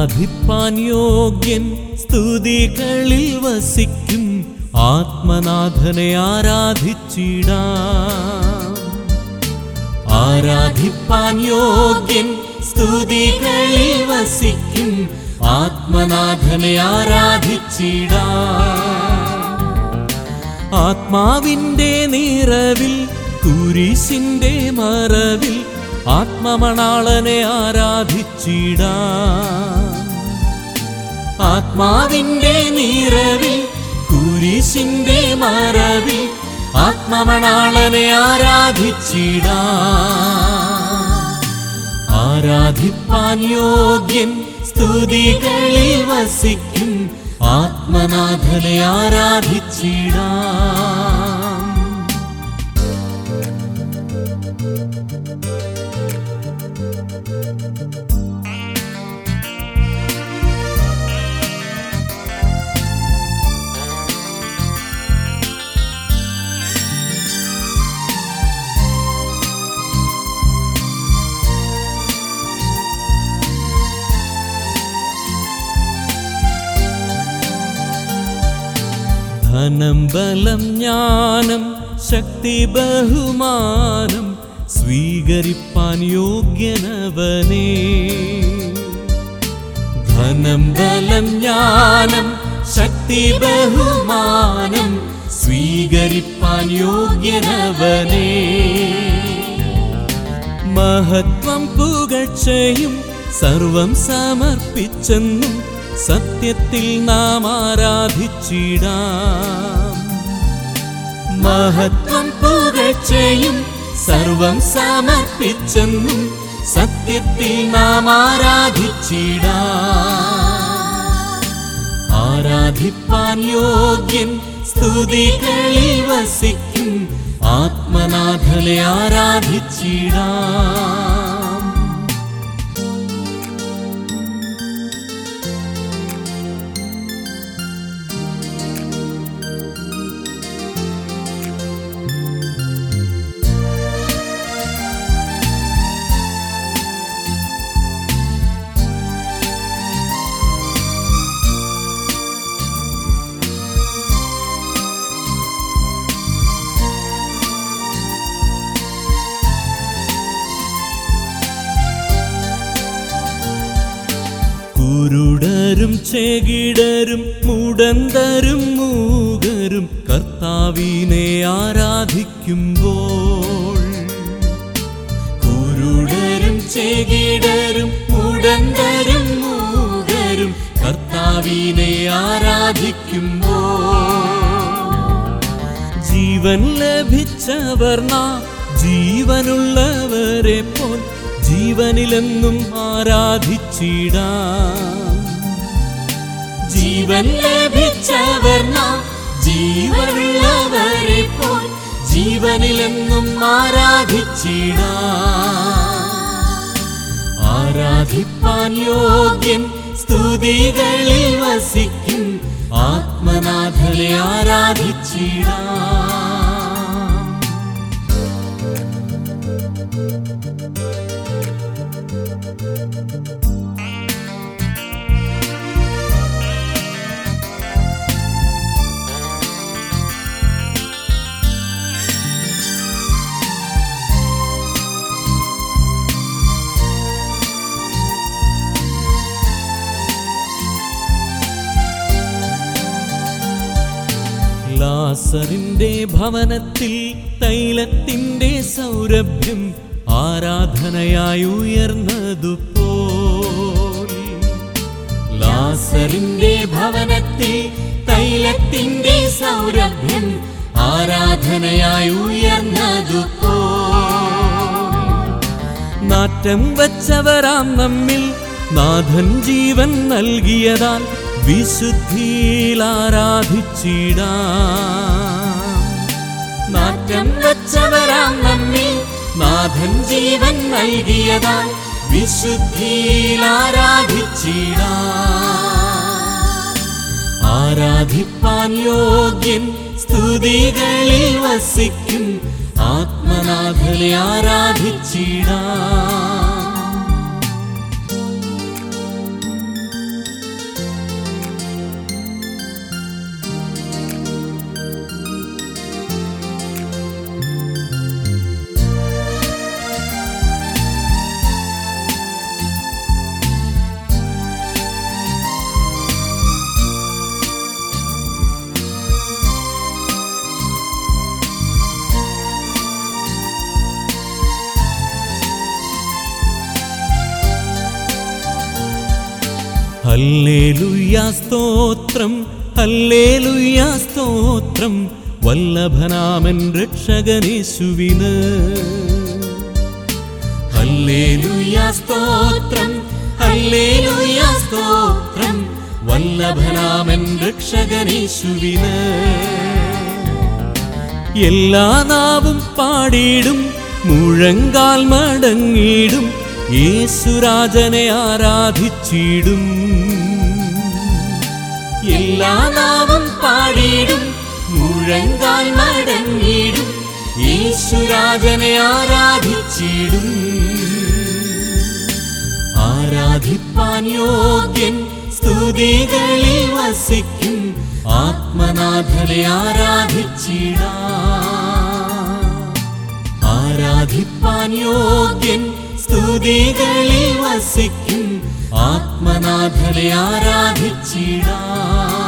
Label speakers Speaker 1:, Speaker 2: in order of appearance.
Speaker 1: ആരാധിപ്പാൻ യോഗ്യൻ സ്തുതികളിൽ വസിക്കും ആത്മനാഥനെ ആരാധിച്ചിടാം ആരാധിപ്പാൻ യോഗ്യൻ സ്തുതികളിൽ വസിക്കും ആത്മനാഥനെ ആരാധിച്ചിടാം ആത്മാവിന്റെ നിറവിൽ കുരിശിന്റെ മറവിൽ ആത്മമണാളനെ ആരാധിച്ചിടാം ആത്മാവിന്റെ നിറവിൽ കുരിശിന്റെ മറവിൽ ആത്മമണാളനെ ആരാധിച്ചിടാം ആരാധിപ്പാൻ യോഗ്യൻ സ്തുതികളിൽ വസിക്കും ആത്മനാഥനെ ആരാധിച്ചിടാം ധനം ബലം ജ്ഞാനം ശക്തി ബഹുമാനം സ്വീകരിപ്പാൻ യോഗ്യനവനേ ധനം ബലം ജ്ഞാനം ശക്തി ബഹുമാനം സ്വീകരിപ്പാൻ യോഗ്യനവനേ മഹത്വം പുകഴ്ചയും സർവം സമർപ്പിച്ചെന്നും സത്യത്തിൽ നാം ആരാധിച്ചിടാം മഹത്വം പുകഴ്ചയും സർവം സമർപ്പിച്ചെന്നും സത്യത്തിൽ നാം ആരാധിച്ചിടാം ആരാധിപ്പാൻ യോഗ്യൻ സ്തുതികളിൽ വസിക്കും ആത്മനാഥനെ ആരാധിച്ചിടാം കുരുടരും ചെകിടരും മുടന്തരും മൂകരും കർത്താവിനെ ആരാധിക്കുമ്പോൾ കുരുടരും ചെകിടരും മുടന്തരും മൂകരും കർത്താവിനെ ആരാധിക്കുമ്പോൾ ജീവൻ ലഭിച്ചവർ നാം ജീവനുള്ളവരെ പോൽ ജീവനിലെന്നും ആരാധിച്ചിടാം ജീവൻ ലഭിച്ചവർ നാം ജീവനുള്ളവരെ പോൽ ജീവനിലെന്നും ആരാധിച്ചിടാം ആരാധിപ്പാൻ യോഗ്യൻ സ്തുതികളിൽ വസിക്കും ആത്മനാഥനെ ആരാധിച്ചിടാം ലാസറിന്റെ ഭവനത്തിൽ തൈലത്തിന്റെ സൗരഭ്യം ആരാധനയായി ഉയർന്നതുപോൽ ലാസറിന്റെ ഭവനത്തിൽ തൈലത്തിന്റെ സൗരഭ്യം ആരാധനയായി ഉയർന്നതുപോൽ നാറ്റം വച്ചവരാം നമ്മിൽ നാഥൻ ജീവൻ നൽകിയതാൽ വിശുദ്ധിയിൽ ആരാധിച്ചിടാം നാറ്റം വച്ചവരാം നമ്മിൽ നാഥൻ ജീവൻ നൽകിയതാൽ വിശുദ്ധിയിൽ ആരാധിച്ചിടാം ആരാധിപ്പാൻ യോഗ്യൻ സ്തുതികളിൽ വസിക്കും ആത്മനാഥനെ ആരാധിച്ചിടാം ഹല്ലേലൂയ സ്തോത്രം ഹല്ലേലൂയ സ്തോത്രം വല്ലഭനാമൻ രക്ഷകനേശുവിന് ഹല്ലേലൂയ സ്തോത്രം ഹല്ലേലൂയ സ്തോത്രം വല്ലഭനാമൻ രക്ഷകനേശുവിന് എല്ലാ നാവും പാടിയിടും മുഴങ്കാൽ മടങ്ങിയിടും യേശുരാജനെ ആരാധിച്ചിടും എല്ലാ നാവും പാടിയിടും മുഴങ്കാൽ മടങ്ങിയിടും യേശുരാജനെ ആരാധിച്ചിടും ആരാധിപ്പാൻ യോഗ്യൻ സ്തുതികളിൽ വസിക്കും ആത്മനാഥനെ ആരാധിച്ചിടാ ആരാധിപ്പാൻ യോഗ്യൻ സ്തുതികളിൽ വസിക്കും ആത്മനാഥനെ ആരാധിച്ചിടാ